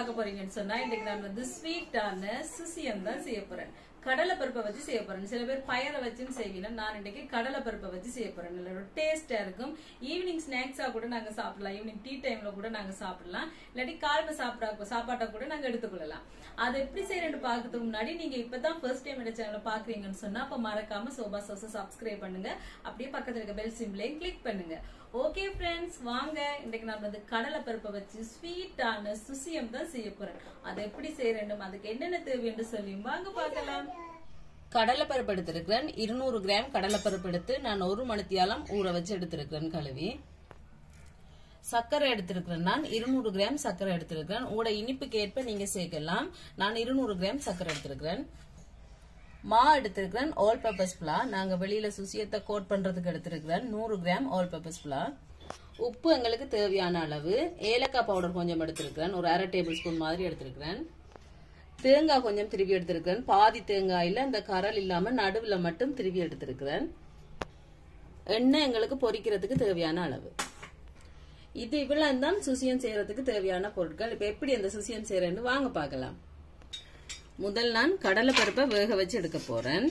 பார்க்க போறீங்கன்னு சொன்னா இன்னைக்கு நான் வந்து ஸ்வீட்டான சுசியம் தான் செய்ய போறேன் கடலை பருப்பை வச்சு செய்ய போறேன் சில பேர் பயரை வச்சும் செய்வீங்க நான் இன்னைக்கு கடலை பருப்பை வச்சு செய்ய போறேன் நல்ல ஒரு டேஸ்டா இருக்கும் ஈவினிங் ஸ்நாக்ஸா கூட நாங்க சாப்பிடலாம் ஈவினிங் டீ டைம்ல கூட நாங்க சாப்பிடலாம் இல்லாட்டி காலைல சாப்பிட சாப்பாட்டை கூட நாங்க எடுத்துக்கொள்ளலாம் அதை எப்படி செய்யறேன்னு பார்க்கறதுக்கு முன்னாடி நீங்க இப்பதான் ஃபர்ஸ்ட் டைம் இந்த சேனலை பாக்குறீங்கன்னு சொன்னா அப்ப மறக்காம சோபா சோச சப்ஸ்கிரைப் பண்ணுங்க அப்படியே பக்கத்துல இருக்க பெல் சிம்பிளையும் கிளிக் பண்ணுங்க ஓகே ஃப்ரெண்ட்ஸ் வாங்க இன்னைக்கு நான் வந்து கடலை பருப்பை வச்சு ஸ்வீட்டான சுசியம் தான் செய்ய போறேன் அதை எப்படி செய்யறேன் அதுக்கு என்னென்ன தேவைன்னு சொல்லி வாங்க பார்க்கலாம் கடலை பருப்பு எடுத்திருக்கிறேன் இருநூறு கிராம் கடலை பருப்பு எடுத்து நான் ஒரு மணித்தியாலம் ஊற வச்சு எடுத்திருக்கிறேன் கழுவி சர்க்கரை எடுத்திருக்கிறேன் நான் இருநூறு கிராம் சர்க்கரை எடுத்திருக்கிறேன் உங்களோட இனிப்புக்கு ஏற்ப நீங்க சேர்க்கலாம் நான் இருநூறு கிராம் சர்க்கரை எடுத்திருக்கிறேன் மா எடுத்திருக்கிறேன் ஆல் பர்பஸ் புலா நாங்க வெளியில சுசியத்தை கோட் பண்றதுக்கு எடுத்திருக்கிறேன் நூறு கிராம் ஆல் பர்பஸ் புலா உப்பு எங்களுக்கு தேவையான அளவு ஏலக்காய் பவுடர் கொஞ்சம் எடுத்திருக்கிறேன் ஒரு அரை டேபிள் ஸ்பூன் மாதிரி எடுத்திருக்கிறேன் தேங்காய் கொஞ்சம் திருவி எடுத்திருக்கிறேன் பாதி தேங்காயில அந்த கரல் இல்லாம நடுவுல மட்டும் திருவி எடுத்திருக்கிறேன் எண்ணெய் எங்களுக்கு பொரிக்கிறதுக்கு தேவையான அளவு இது இவ்வளவு தான் சுசியம் செய்யறதுக்கு தேவையான பொருட்கள் இப்ப எப்படி அந்த சுசியம் செய்யறேன்னு வாங்க பார்க்கலாம் முதல் நான் கடலை பருப்பை வேக வச்சு எடுக்க போறேன்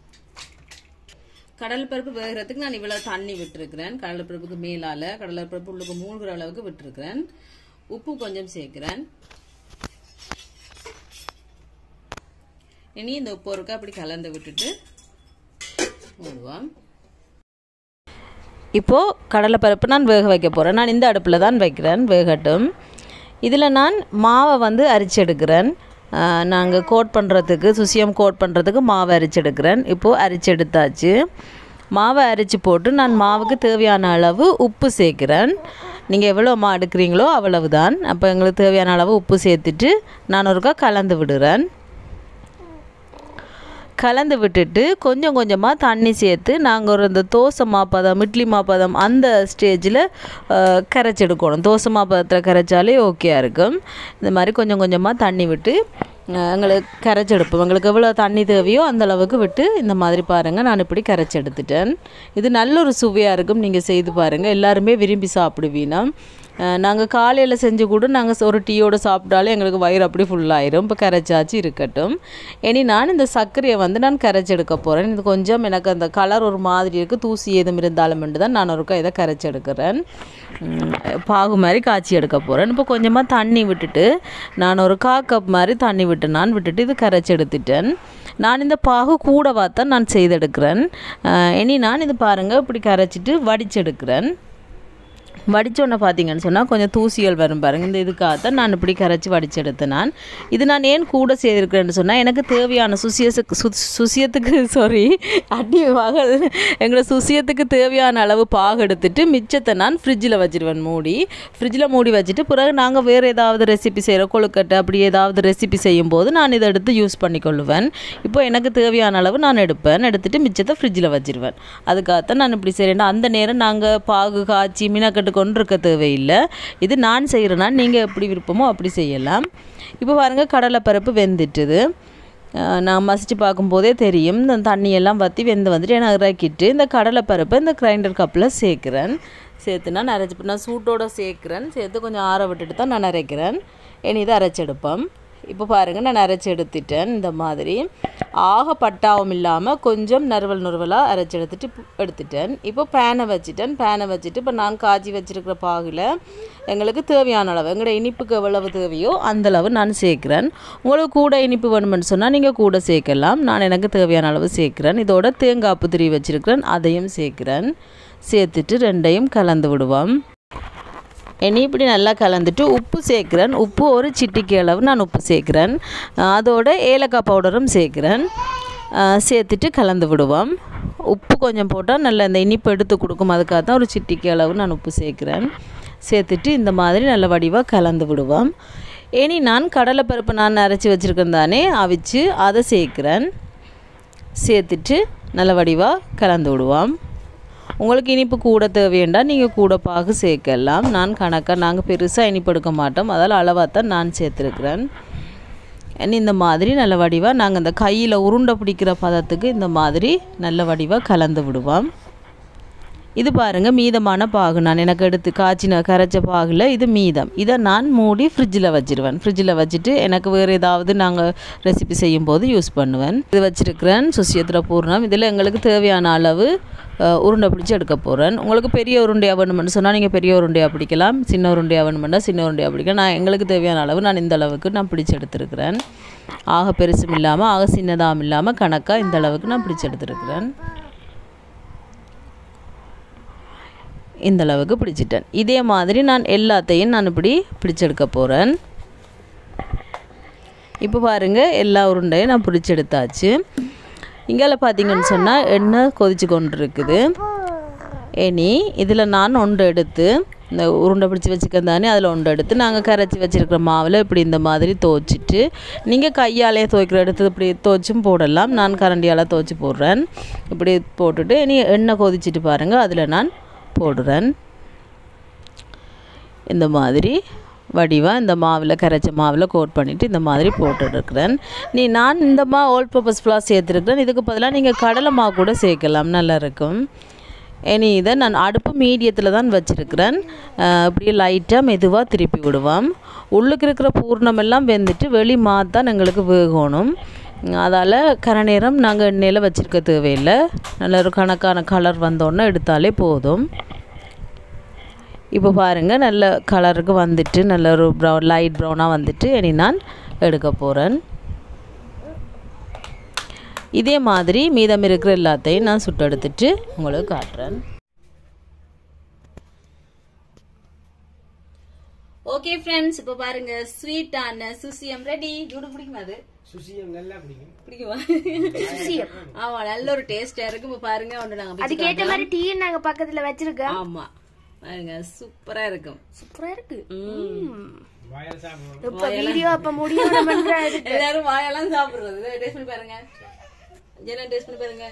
கடலை பருப்பு வேகிறதுக்கு நான் இவ்வளவு தண்ணி விட்டுருக்கிறேன் கடலை பருப்புக்கு மேலால கடலை பருப்பு உள்ளுக்கு மூழ்கிற அளவுக்கு விட்டுருக்கிறேன் உப்பு கொஞ்சம் சேர்க்கிறேன் இனி இந்த உப்பு ஒருக்கா அப்படி கலந்து விட்டுட்டு மூடுவோம் இப்போது கடலைப்பருப்பு நான் வேக வைக்க போகிறேன் நான் இந்த அடுப்பில் தான் வைக்கிறேன் வேகட்டும் இதில் நான் மாவை வந்து அரிச்செடுக்கிறேன் நாங்கள் கோட் பண்ணுறதுக்கு சுசியம் கோட் பண்ணுறதுக்கு மாவை அரிச்செடுக்கிறேன் இப்போது அரிச்செடுத்தாச்சு மாவை அரிச்சு போட்டு நான் மாவுக்கு தேவையான அளவு உப்பு சேர்க்குறேன் நீங்கள் எவ்வளோ மா எடுக்கிறீங்களோ அவ்வளவு தான் அப்போ எங்களுக்கு தேவையான அளவு உப்பு சேர்த்துட்டு நான் ஒருக்கா கலந்து விடுறேன் கலந்து விட்டுட்டு கொஞ்சம் கொஞ்சமாக தண்ணி சேர்த்து நாங்கள் ஒரு இந்த தோசை மாப்பதம் இட்லி மாப்பதம் அந்த ஸ்டேஜில் கரைச்செடுக்கணும் தோசை மாப்பதத்தில் கரைச்சாலே ஓகேயா இருக்கும் இந்த மாதிரி கொஞ்சம் கொஞ்சமாக தண்ணி விட்டு எங்களுக்கு கரைச்செடுப்போம் எங்களுக்கு எவ்வளோ தண்ணி தேவையோ அந்த அளவுக்கு விட்டு இந்த மாதிரி பாருங்கள் நான் இப்படி கரைச்சி எடுத்துட்டேன் இது நல்ல ஒரு சுவையாக இருக்கும் நீங்கள் செய்து பாருங்கள் எல்லாருமே விரும்பி சாப்பிடுவீனா நாங்கள் காலையில் செஞ்சு கூட நாங்கள் ஒரு டீயோடு சாப்பிட்டாலே எங்களுக்கு வயிறு அப்படி ஃபுல்லாயிரும் இப்போ கரைச்சாச்சு இருக்கட்டும் இனி நான் இந்த சர்க்கரையை வந்து நான் கரைச்சி எடுக்க போகிறேன் இது கொஞ்சம் எனக்கு அந்த கலர் ஒரு மாதிரி இருக்குது தூசி எதுவும் இருந்தாலும் தான் நான் ஒருக்கா இதை கரைச்சி எடுக்கிறேன் பாகு மாதிரி காய்ச்சி எடுக்க போகிறேன் இப்போ கொஞ்சமாக தண்ணி விட்டுட்டு நான் ஒரு கா கப் மாதிரி தண்ணி விட்டு நான் விட்டுட்டு இது கரைச்சி எடுத்துட்டேன் நான் இந்த பாகு கூட பார்த்தா நான் செய்தெடுக்கிறேன் இனி நான் இது பாருங்கள் இப்படி கரைச்சிட்டு வடிச்செடுக்கிறேன் வடித்தோன்னே பார்த்தீங்கன்னு சொன்னால் கொஞ்சம் தூசிகள் வரும் பாருங்கள் இந்த இதுக்காகத்தான் நான் இப்படி கரைச்சி வடிச்செடுத்தேன் நான் இது நான் ஏன் கூட செய்திருக்கிறேன்னு சொன்னால் எனக்கு தேவையான சுசியத்துக்கு சு சுசியத்துக்கு சாரி அடி மகள் எங்களோட சுசியத்துக்கு தேவையான அளவு பாகு எடுத்துட்டு மிச்சத்தை நான் ஃப்ரிட்ஜில் வச்சுருவேன் மூடி ஃப்ரிட்ஜில் மூடி வச்சுட்டு பிறகு நாங்கள் வேறு ஏதாவது ரெசிபி செய்கிற கொழுக்கட்டை அப்படி ஏதாவது ரெசிபி செய்யும்போது நான் இதை எடுத்து யூஸ் பண்ணிக்கொள்ளுவேன் இப்போ எனக்கு தேவையான அளவு நான் எடுப்பேன் எடுத்துகிட்டு மிச்சத்தை ஃப்ரிட்ஜில் வச்சுருவேன் அதுக்காகத்தான் நான் இப்படி செய்கிறேன் அந்த நேரம் நாங்கள் பாகு காய்ச்சி மினக்கட்டு கொண்டு இருக்க தேவையில்லை இது நான் செய்கிறேன்னா நீங்கள் எப்படி விருப்பமோ அப்படி செய்யலாம் இப்போ பாருங்கள் கடலைப்பருப்பு வெந்துட்டுது நான் மசித்து பார்க்கும்போதே தெரியும் இந்த தண்ணியெல்லாம் வற்றி வெந்து வந்துட்டு நான் இறக்கிட்டு இந்த கடலைப்பருப்பை இந்த கிரைண்டர் கப்பில் சேர்க்குறேன் சேர்த்து நான் அரைச்சி நான் சூட்டோடு சேர்க்குறேன் சேர்த்து கொஞ்சம் ஆற விட்டுட்டு தான் நான் அரைக்கிறேன் இனி இதை அரைச்செடுப்பேன் இப்போ பாருங்கள் நான் அரைச்சி எடுத்துட்டேன் இந்த மாதிரி ஆக பட்டாவும் இல்லாமல் கொஞ்சம் நறுவல் நறுவலாக அரைச்சி எடுத்துட்டு எடுத்துட்டேன் இப்போ பேனை வச்சுட்டேன் பேனை வச்சுட்டு இப்போ நான் காய்ச்சி வச்சுருக்கிற பாகில் எங்களுக்கு தேவையான அளவு எங்களோட இனிப்புக்கு எவ்வளவு தேவையோ அந்தளவு நான் சேர்க்குறேன் உங்களுக்கு கூட இனிப்பு வேணுமென்னு சொன்னால் நீங்கள் கூட சேர்க்கலாம் நான் எனக்கு தேவையான அளவு சேர்க்குறேன் இதோட தேங்காய் புத்திரி வச்சுருக்கிறேன் அதையும் சேர்க்குறேன் சேர்த்துட்டு ரெண்டையும் கலந்து விடுவோம் இனி இப்படி நல்லா கலந்துட்டு உப்பு சேர்க்குறேன் உப்பு ஒரு சிட்டிக்கு அளவு நான் உப்பு சேர்க்குறேன் அதோட ஏலக்காய் பவுடரும் சேர்க்குறேன் சேர்த்துட்டு கலந்து விடுவோம் உப்பு கொஞ்சம் போட்டால் நல்லா இந்த இனிப்பு எடுத்து கொடுக்கும் அதுக்காக தான் ஒரு சிட்டிக்கு அளவு நான் உப்பு சேர்க்குறேன் சேர்த்துட்டு இந்த மாதிரி நல்ல வடிவாக கலந்து விடுவோம் இனி நான் கடலைப்பருப்பு நான் அரைச்சி வச்சுருக்கேன் தானே அவிச்சு அதை சேர்க்குறேன் சேர்த்துட்டு நல்ல வடிவாக கலந்து விடுவோம் உங்களுக்கு இனிப்பு கூட தேவையண்டா நீங்கள் கூட பாகு சேர்க்கலாம் நான் கணக்காக நாங்கள் பெருசாக இனிப்பு எடுக்க மாட்டோம் அதால் அளவாக தான் நான் சேர்த்துருக்குறேன் இந்த மாதிரி நல்ல வடிவாக நாங்கள் இந்த கையில் உருண்டை பிடிக்கிற பதத்துக்கு இந்த மாதிரி நல்ல வடிவாக கலந்து விடுவோம் இது பாருங்க மீதமான பாகு நான் எனக்கு எடுத்து காய்ச்சின கரைச்ச பாகில் இது மீதம் இதை நான் மூடி ஃப்ரிட்ஜில் வச்சிருவேன் ஃப்ரிட்ஜில் வச்சுட்டு எனக்கு வேறு ஏதாவது நாங்கள் ரெசிபி செய்யும் போது யூஸ் பண்ணுவேன் இது வச்சிருக்கிறேன் சுசியத்தில் பூர்ணம் இதில் எங்களுக்கு தேவையான அளவு அஹ், உருண்டை பிடிச்சி எடுக்க போகிறேன் உங்களுக்கு பெரிய உருண்டையாக வேணுமென்னு சொன்னால் நீங்கள் பெரிய உருண்டையாக பிடிக்கலாம் சின்ன உருண்டையாக வேணுமென்னா சின்ன உருண்டையாக பிடிக்கலாம் நான் எங்களுக்கு தேவையான அளவு நான் இந்த அளவுக்கு நான் பிடிச்சி எடுத்திருக்கிறேன் ஆக பெருசும் இல்லாமல் ஆக சின்னதாகவும் இல்லாமல் கணக்காக இந்த அளவுக்கு நான் பிடிச்சி எடுத்திருக்கிறேன் இந்த அளவுக்கு பிடிச்சிட்டேன் இதே மாதிரி நான் எல்லாத்தையும் நான் இப்படி பிடிச்செடுக்க போகிறேன் இப்போ பாருங்கள் எல்லா உருண்டையும் நான் பிடிச்சி எடுத்தாச்சு இங்கால பார்த்தீங்கன்னு சொன்னால் எண்ணெய் கொதிச்சு கொண்டு இருக்குது இனி இதில் நான் ஒன்று எடுத்து இந்த உருண்டை பிடிச்சி வச்சுக்கிறேன் தானே அதில் ஒன்று எடுத்து நாங்கள் கரைச்சி வச்சுருக்கிற மாவில் இப்படி இந்த மாதிரி துவைச்சிட்டு நீங்கள் கையாலே துவைக்கிற எடுத்து இப்படி துவைச்சும் போடலாம் நான் கரண்டியால் துவைச்சி போடுறேன் இப்படி போட்டுட்டு இனி எண்ணெய் கொதிச்சிட்டு பாருங்கள் அதில் நான் போடுறேன் இந்த மாதிரி வடிவாக இந்த மாவில் கரைச்ச மாவில் கோட் பண்ணிவிட்டு இந்த மாதிரி போட்டுருக்கிறேன் நீ நான் இந்த மா ஓல் பர்பஸ் ஃப்ளார் சேர்த்துருக்கிறேன் இதுக்கு பதிலாக நீங்கள் கடலை மாவு கூட சேர்க்கலாம் நல்லா இருக்கும் இனி இதை நான் அடுப்பு மீடியத்தில் தான் வச்சுருக்கிறேன் அப்படியே லைட்டாக மெதுவாக திருப்பி விடுவோம் உள்ளுக்கு இருக்கிற பூர்ணம் எல்லாம் வெந்துட்டு வெளி மாத்தான் எங்களுக்கு வேகணும் அதால் கர நேரம் நாங்கள் எண்ணெயில் வச்சுருக்க தேவையில்லை நல்ல ஒரு கணக்கான கலர் வந்தோடனே எடுத்தாலே போதும் இப்போ பாருங்கள் நல்ல கலருக்கு வந்துட்டு நல்ல ஒரு ப்ரௌன் லைட் ப்ரௌனாக வந்துட்டு இனி நான் எடுக்க போகிறேன் இதே மாதிரி மீதம் இருக்கிற எல்லாத்தையும் நான் சுட்டு எடுத்துட்டு உங்களுக்கு காட்டுறேன் ஓகே ஃப்ரெண்ட்ஸ் இப்போ பாருங்க ஸ்வீட்டான சுசியம் ரெடி ஜூடு பிடிக்குமா அது சுசியம் நல்லா பிடிக்கும் பிடிக்குமா ஆமா நல்ல ஒரு டேஸ்டா இருக்கு இப்போ பாருங்க ஒன்று நாங்க பிச்சு அதுக்கேற்ற மாதிரி டீ நாங்க பக்கத்துல வச்சிருக்கோம் ஆமா பாருங்க சூப்பரா இருக்கும் சூப்பரா இருக்கு ம். வாயில் சாப்பிடுவோம் இப்ப வீடியோ அப்ப முடியும் எல்லாரும் வாயெல்லாம் சாப்பிடுறது டேஸ்ட் பண்ணி பாருங்க ஜெனா டேஸ்ட் பண்ணி பாருங்க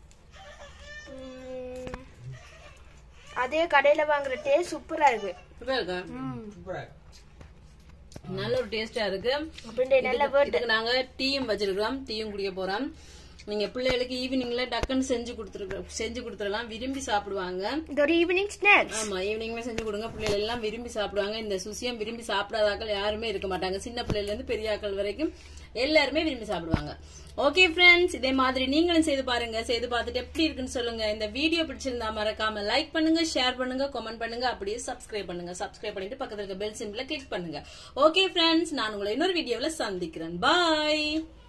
அதே கடையில வாங்குற டேஸ்ட் சூப்பரா இருக்கு சூப்பரா இருக்கா சூப்பராக நல்ல ஒரு டேஸ்டா இருக்கு அப்படின்ட்டு நல்ல இதுக்கு- இதுக்கு நாங்க டீயும் வச்சிருக்கிறோம் டீயும் குடிக்க போறோம் நீங்க பிள்ளைகளுக்கு ஈவினிங்ல டக்குன்னு செஞ்சு கொடுத்துருக்கோம் செஞ்சு கொடுத்துடலாம் விரும்பி சாப்பிடுவாங்க இது ஒரு ஈவினிங் ஸ்நாக்ஸ் ஆமா ஈவினிங்ல செஞ்சு கொடுங்க பிள்ளைகள் எல்லாம் விரும்பி சாப்பிடுவாங்க இந்த சுசியம் விரும்பி சாப்பிடாதாக்கள் யாருமே இருக்க மாட்டாங்க சின்ன பிள்ளைல இருந்து பெரிய ஆக்கள் வரைக்கும் எல்லாருமே விரும்பி சாப்பிடுவாங்க ஓகே ஃப்ரெண்ட்ஸ் இதே மாதிரி நீங்களும் செய்து பாருங்க செய்து பார்த்துட்டு எப்படி இருக்குன்னு சொல்லுங்க இந்த வீடியோ பிடிச்சிருந்தா மறக்காம லைக் பண்ணுங்க ஷேர் பண்ணுங்க கமெண்ட் பண்ணுங்க அப்படியே சப்ஸ்கிரைப் பண்ணுங்க சப்ஸ்கிரைப் பண்ணிட்டு பக்கத்துல இருக்க பெல் சிம்பிள கிளிக் பண்ணுங்க ஓகே ஃப்ரெண்ட்ஸ் நான் உங்களை இன்னொரு வீடியோவில் சந்திக்கிறேன் பாய்